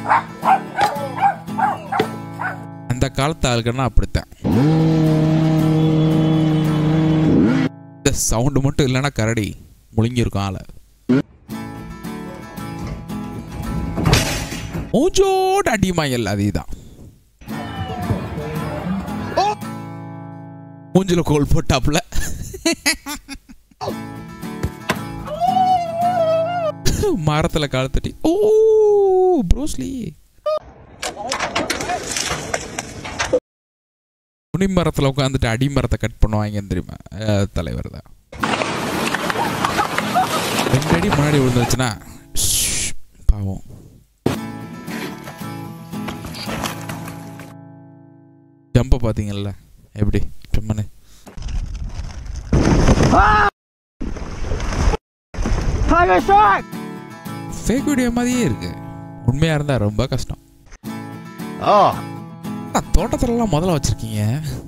அந்த காலத்து ஆளுக்கன்னா அப்படித்தான் இந்த சவுண்டு மட்டும் இல்லைன்னா கரடி முழுங்கியிருக்கும் ஆளை மூஞ்சோட அடிமாயல் அதேதான் மூஞ்சில கோல் போட்டாப்புல மரத்துல கால் தட்டி ஓ ப்ரோஸ்லி துணி மரத்துல உட்காந்துட்டு அடி மரத்தை கட் பண்ணுவாங்க தெரியுமா அஹ், தலைவர் தான் ரெண்டு அடி முன்னாடி விழுந்துருச்சுன்னா ஷ், பாவம் ஜம்ப பாத்தீங்கல்ல எப்படி சும்மனு Tiger shark! ஃபேக் வீடியோ மாதிரியே இருக்கு உண்மையா இருந்தா ரொம்ப கஷ்டம் Oh, ஆனா, தோட்டத்துலலாம் முதல்ல வச்சிருக்கீங்க